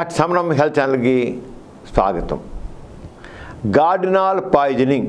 Back సమరం health ఛానల్కి స్వాగతం గార్డినాల్ పాయిజనింగ్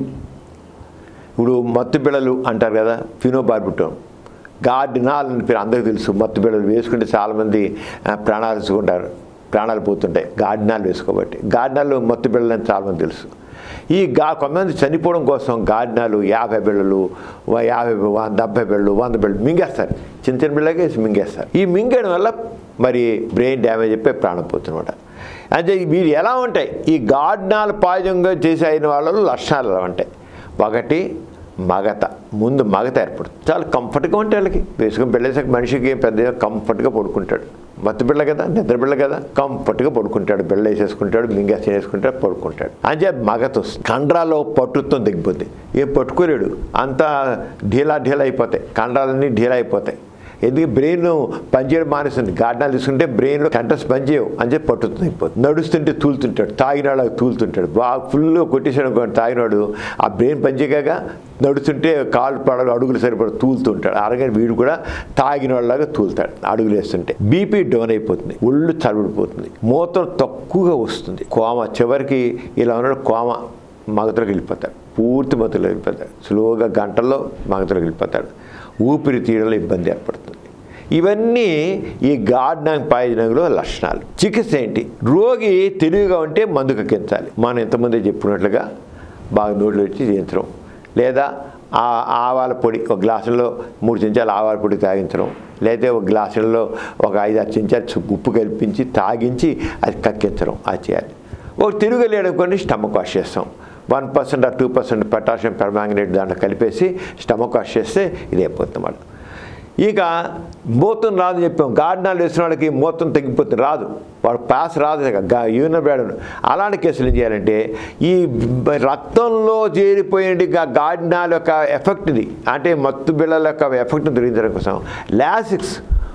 ఇప్పుడు మత్తు బిళ్ళలు అంటారు కదా ఫినోబార్బిటోన్ గార్డినాల్ అని పేరు అందరికీ తెలుసు మత్తు బిళ్ళలు వేసుకుంటే చాలామంది ఆ, ప్రాణాలు తీసుకుంటారు ప్రాణాలు పోతుంటాయి గార్డినాలు వేసుకోబట్టి గార్డినాలు మత్తు బిళ్ళలు అని చాలామంది తెలుసు ఈ గా కొంతమంది చనిపోవడం కోసం గార్డినాలు యాభై బిళ్ళలు వ- యాభై వ- డెబ్బై బిళ్ళలు వంద బిళ్ళలు మింగేస్తారు చిన్న చిన్న బిళ్ళగా వేసి మింగేస్తారు ఈ మింగేయడం వల్ల మరి బ్రెయిన్ డ్యామేజ్ అయిపోయి ప్రాణం పోతున్నమాట అంటే వీళ్ళు ఎలా ఉంటాయి ఈ గార్డినాలు పాయజంగా చేసి అయిన వాళ్ళలో లక్షణాలు ఎలా ఉంటాయి ఒకటి మగత ముందు మగత ఏర్పడుతుంది చాలా కంఫర్ట్గా ఉంటాయి వాళ్ళకి వేసుకుని పెళ్ళేసాక మనిషికి పెద్దగా కంఫర్ట్గా పడుకుంటాడు మత్తు బిళ్ళ కదా నిద్ర బిళ్ళ కదా కంఫర్ట్గా పడుకుంటాడు బిళ్ళ వేసేసుకుంటాడు మింగేసి వేసుకుంటాడు పడుకుంటాడు అంటే మగత వస్తుంది కండరాల్లో పట్టుతో దిగిపోద్ది ఏం పట్టుకోలేడు అంతా ఢీలా ఢీలా అయిపోతాయి కండరాలన్నీ ఢీలా అయిపోతాయి ఎందుకు బ్రెయిన్ పనిచేయడం మానేస్తుంది గార్డనాలు తీసుకుంటే బ్రెయిన్లో కంటస్ పనిచేయవు అని చెప్పి పట్టుతుంది అయిపోతుంది నడుస్తుంటే తూలుతుంటాడు తాగినాడు తూలుతుంటాడు బాగా ఫుల్గా కొట్టేసాడు అనుకోండి తాగినాడు ఆ బ్రెయిన్ పనిచేయక నడుస్తుంటే కాళ్ళు పడలు అడుగులు సరిపడ తూలుతుంటాడు అలాగే వీడు కూడా తాగిన వాళ్ళలాగా తూలుతాడు అడుగులు వేస్తుంటే బీపీ డౌన్ అయిపోతుంది ఒళ్ళు చలిపడిపోతుంది మూత్రం తక్కువగా వస్తుంది కోమ చివరికి ఇలా ఉన్నాడు కోమ మగతలోకి వెళ్ళిపోతాడు పూర్తి మగతలోకి వెళ్ళిపోతాడు స్లోగా గంటల్లో మగతలోకి వెళ్ళిపోతాడు ఊపిరి తీయడంలో ఇబ్బంది ఏర్పడుతుంది ఇవన్నీ ఈ గార్డనాంగ్ పాయిజనంలో లక్షణాలు చికిత్స ఏంటి రోగి తెలివిగా ఉంటే మందు కక్కించాలి మనం ఇంతమంది చెప్పుకున్నట్లుగా బాగా నోట్లో వచ్చి చేయించడం లేదా ఆ ఆవాల పొడి ఒక గ్లాసులో మూడు చెంచాలు ఆవాల పొడి తాగించడం లేదా ఒక గ్లాసుల్లో ఒక ఐదు ఆరు చెంచాలు ఉప్పు కల్పించి తాగించి అది కక్కించడం అది చేయాలి ఒక తిరుగు లేడనుకోండి స్టమక్ వాష్ చేస్తాం వన్ పర్సెంట్ ఆ టూ పర్సెంట్ పొటాషియం పెర్మాంగనేట్ దాంట్లో కలిపేసి స్టమక్ వాష్ చేస్తే ఇది అయిపోతుంది అన్నమాట ఇక మూతం రాదు చెప్పాం గార్డనాలు వేసిన వాళ్ళకి మూతం తగ్గిపోతుంది రాదు వాడు పాస్ రాదు యూరిన్ బ్యాడ్ అలాంటి కేసులు ఏం చేయాలంటే ఈ బ- రక్తంలో చేరిపోయిన గార్డనాల యొక్క ఎఫెక్ట్ ఇది అంటే మత్తు బిళ్ళల యొక్క ఎఫెక్ట్ తొలగించడం కోసం లాసిక్స్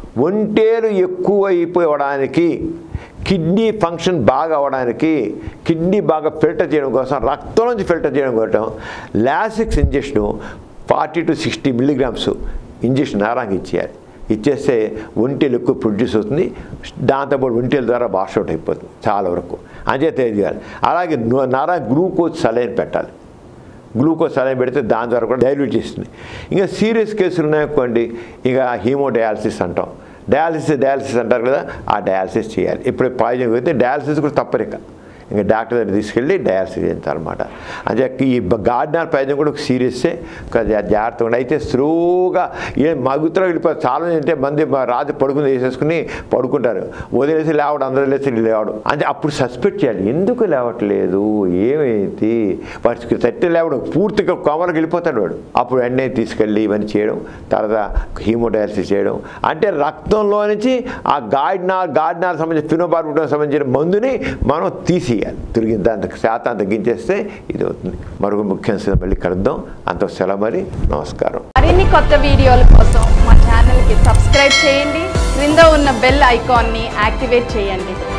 ఒంటేలు ఎక్కువ అయిపోవడానికి కిడ్నీ ఫంక్షన్ బాగా అవ్వడానికి కిడ్నీ బాగా ఫిల్టర్ చేయడం కోసం రక్తం నుంచి ఫిల్టర్ చేయడం కోసం Lasix injection forty to sixty milligrams injection నారాంగ ఇచ్చేయాలి ఇచ్చేస్తే ఒంటేలు ఎక్కువ ప్రొడ్యూస్ అవుతుంది దాంతోపాటు ఒంటేల ద్వారా వాష్ అవుట్ అయిపోతుంది చాలా వరకు అంచేత ఇది చేయాలి అలాగే ను- నారా గ్లూకోజ్ సలైన్ పెట్టాలి గ్లూకోజ్ సలైన్ పెడితే దాని ద్వారా కూడా డైల్యూట్ చేస్తుంది ఇంకా సీరియస్ కేసులు ఉన్నాయనుకోండి ఇక హీమోడయాలసిస్ అంటాం డయాలసిస్ డయాలసిస్ అంటారు కదా ఆ డయాలసిస్ చేయాలి ఇప్పుడు పాయిజన్ అయితే డయాలసిస్ కూడా తప్పరిక ఇంకా డాక్టర్ దగ్గర తీసుకెళ్ళి డయాలసిస్ చేస్తారనమాట అంటే ఈ గార్డెనర్ పాయిజన్ కూడా ఒక సీరియస్సే కొంచెం జాగ్రత్తగా ఉండాలి. అయితే స్లోగా ఏ మగుతలో వెళ్ళిపోతారు చాలా మంది అంటే మంది మా రాత్రి పడుకుని వేసేసుకుని పడుకుంటారు వదిలేసి లేవడం అందరూ లేచి లేవడం అంటే అప్పుడు సస్పెక్ట్ చేయాలి ఎందుకు లేవట్లేదు ఏమైంది వాడికి తట్టి లేవడం పూర్తిగా కోమలకు వెళ్ళిపోతాడు వాడు అప్పుడు వెంటనే తీసుకెళ్ళి ఇవన్నీ చేయడం తర్వాత హీమోడయాలసిస్ చేయడం అంటే రక్తంలో నుంచి ఆ గార్డినార్ గార్డినార్ సంబంధించిన ఫినోబార్బిటోన్ సంబంధించిన మందుని మనం తీసేయాలి తిరిగి దాని శాతం తగ్గించేస్తే ఇది అవుతుంది మరొక ముఖ్య మళ్ళీ కలుద్దాం అంత సెలవు మరి నమస్కారం మరిన్ని కొత్త వీడియోల కోసం మా ఛానల్కి సబ్స్క్రైబ్ చేయండి క్రింద ఉన్న బెల్ ఐకాన్ని యాక్టివేట్ చేయండి